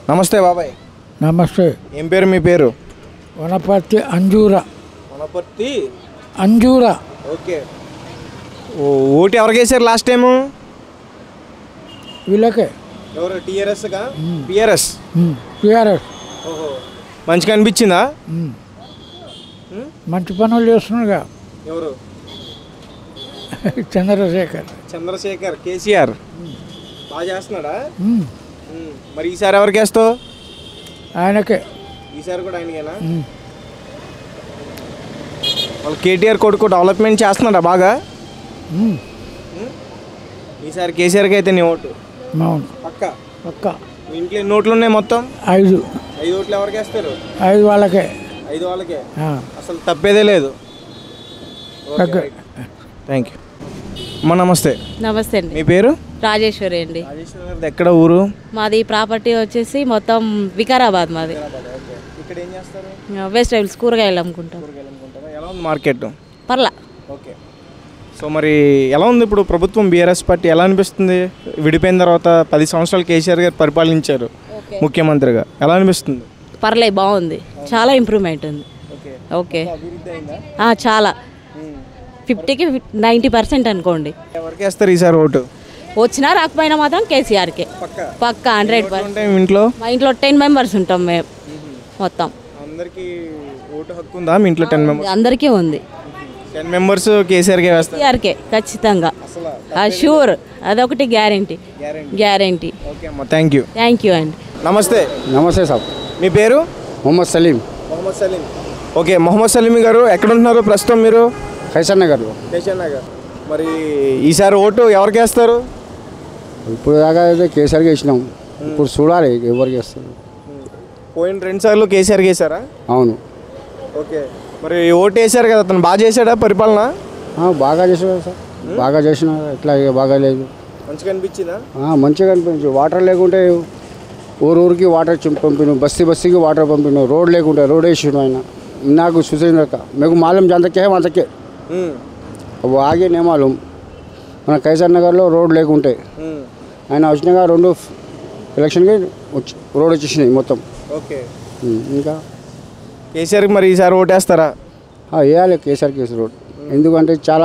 నమస్తే బాబాయ్ నమస్తే ఏం పేరు మీ పేరు వనపర్తి అంజూర వనపర్తి అంజూర ఓకే ఓ ఓటు ఎవరికి వేసారు లాస్ట్ టైము వీళ్ళకే ఎవరు టీఆర్ఎస్గా టీఆర్ఎస్ టీఆర్ఎస్ ఓహో మంచిగా అనిపించిందా మంచి పనులు చేస్తున్నాడుగా ఎవరు చంద్రశేఖర్ చంద్రశేఖర్ కేసీఆర్ బాగా చేస్తున్నాడా ఉమ్, ఉమ్. మరి ఈసారి ఎవరికి వేస్తావు ఆయనకే ఈసారి కూడా ఆయనకేనా ఉమ్. వాళ్ళు కేటీఆర్ కొడుకు డెవలప్మెంట్ చేస్తున్నాడా బాగా ఉమ్, ఈసారి కేసీఆర్కి అయితే నీ ఓటు అవును పక్క ఒక్క మీ ఇంట్లో ఎన్ని ఓట్లు ఉన్నాయి మొత్తం ఐదు ఐదు ఓట్లు ఎవరికి వేస్తారు ఐదు వాళ్ళకే ఐదు వాళ్ళకే ఆ, అసలు తప్పేదే లేదు తగ్గ థ్యాంక్ యూ అమ్మ నమస్తే నమస్తే అండి మీ పేరు రాజేశ్వరి అండి రాజేశ్వర గారిది ఎక్కడ ఊరు మాది ప్రాపర్టీ వచ్చేసి మొత్తం వికారాబాద్ మాది ఇక్కడ ఏం చేస్తారు వెజిటేబుల్స్ కూరగాయలు అమ్ముకుంటాం ఎలా ఉంది మార్కెట్ పర్లా ఓకే సో మరి ఎలా ఉంది ఇప్పుడు ప్రభుత్వం బీఆర్ఎస్ పార్టీ ఎలా అనిపిస్తుంది విడిపోయిన తర్వాత పది సంవత్సరాలు కేసీఆర్ గారు పరిపాలించారు ముఖ్యమంత్రిగా ఎలా అనిపిస్తుంది పర్లే బాగుంది చాలా ఇంప్రూవ్మెంట్ ఉంది ఓకే ఓకే ఆ, చాలా ఫిఫ్టీకి నైంటీ పర్సెంట్ అనుకోండి ఎవరికి వేస్తారు ఈసారి ఓటు వచ్చినా రాకపోయినా మాత్రం కేసీఆర్కే పక్క పక్క హండ్రెడ్ పర్సెంట్ ఉంటాయి మీ ఇంట్లో మా ఇంట్లో టెన్ మెంబర్స్ ఉంటాం మేము మొత్తం అందరికి ఓటు హక్కు ఉందా మీ ఇంట్లో టెన్ మెంబర్స్ అందరికీ ఉంది టెన్ మెంబర్స్ కేసీఆర్కే వేస్తారు కేసీఆర్కే ఖచ్చితంగా షూర్ అదొకటి గ్యారంటీ గ్యారంటీ ఓకే అమ్మ థ్యాంక్ యూ థ్యాంక్ యూ అండి నమస్తే నమస్తే సాబ్ మీ పేరు మొహమ్మద్ సలీం మొహమ్మద్ సలీం ఓకే మొహమ్మద్ సలీం గారు ఎక్కడ ఉంటున్నారు ప్రస్తుతం మీరు ఖైసర్ నగర్లో కేశవ్ నగర్ మరి ఈసారి ఓటు ఎవరికి వేస్తారు ఇప్పుడు దాకా అయితే కేసీఆర్కి ఇచ్చినాం ఇప్పుడు చూడాలి ఎవరికి వేస్తారు పోయిన రెండు సార్లు కేసీఆర్కి వేసారా అవును ఓకే మరి ఓటు వేసారు కదా అతను బాగా చేశాడా పరిపాలన ఆ, బాగా చేసిన సార్ బాగా చేసిన ఎట్లా ఇక బాగా లేదు మంచిగా అనిపించిందా ఆ, మంచిగా అనిపించు వాటర్ లేకుంటే ఊరు ఊరికి వాటర్ చి- పంపిను బస్తీ బస్తీకి వాటర్ పంపిను రోడ్ లేకుంటే రోడ్ వేసిండు ఆయన నాకు చూసిన మీకు మాలం జంతకే అంతకే ఉమ్, అవి ఆగే నేమాలం మన కైసర్ నగర్లో రోడ్ లేకుంటే ఉమ్, ఆయన వచ్చినాక రెండు ఎలక్షన్కి వచ్చి రోడ్ వచ్చేసినాయి మొత్తం ఓకే ఉమ్, ఇంకా కేసీఆర్కి మరి ఈసారి ఓటేస్తారా ఆ, వేయాలి కేసీఆర్ కేసు రోడ్ ఎందుకంటే చాలా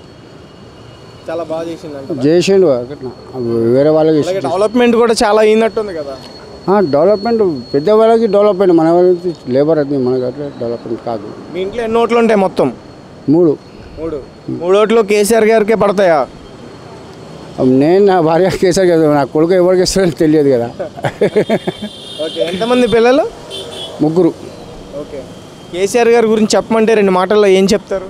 చాలా బాగా చేసింది చేసిండు అట్లా వేరే వాళ్ళకి అలాగే డెవలప్మెంట్ కూడా చాలా అయినట్టుంది కదా ఆ, డెవలప్మెంట్ పెద్ద వాళ్ళకి డెవలప్మెంట్ మన వాళ్ళకి లేబర్ అది మనకి అట్లా డెవలప్మెంట్ కాదు మీ ఇంట్లో ఎన్ని ఓట్లు ఉంటాయి మొత్తం మూడు మూడు మూడు ఓట్లు కేసీఆర్ గారికే పడతాయా నేను నా భార్య కేసీఆర్ కదా నా కొడుకు ఎవరికి ఇస్తారో తెలియదు కదా ఓకే ఎంతమంది పిల్లలు ముగ్గురు ఓకే కేసీఆర్ గారి గురించి చెప్పమంటే రెండు మాటల్లో ఏం చెప్తారు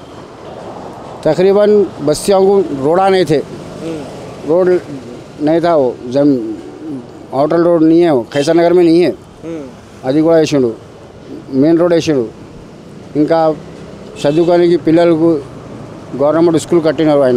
तकरीबन बस्तियों को रोड़ा नहीं थे रोड नहीं था वो जम आउटर रोड नहीं है वो खैसर नगर में नहीं है అది కూడా వేసిండు మెయిన్ రోడ్ వేసిండు ఇంకా చదువుకోనికి పిల్లలకు గవర్నమెంట్ స్కూల్ కట్టినారు ఆయన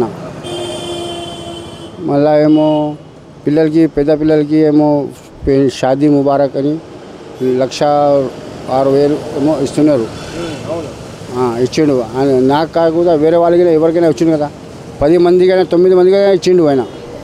మళ్ళా ఏమో పిల్లలకి పెద్ద పిల్లలకి ఏమో పె- షాదీ ముబారక్ అని లక్ష ఆరు వేలు ఏమో ఇస్తున్నారు ఆ, ఇచ్చిండు ఆయన నాకు కాకుండా వేరే వాళ్ళకి ఎవరికైనా వచ్చిండు కదా పది మందికైనా తొమ్మిది మందికైనా ఇచ్చిండు ఆయన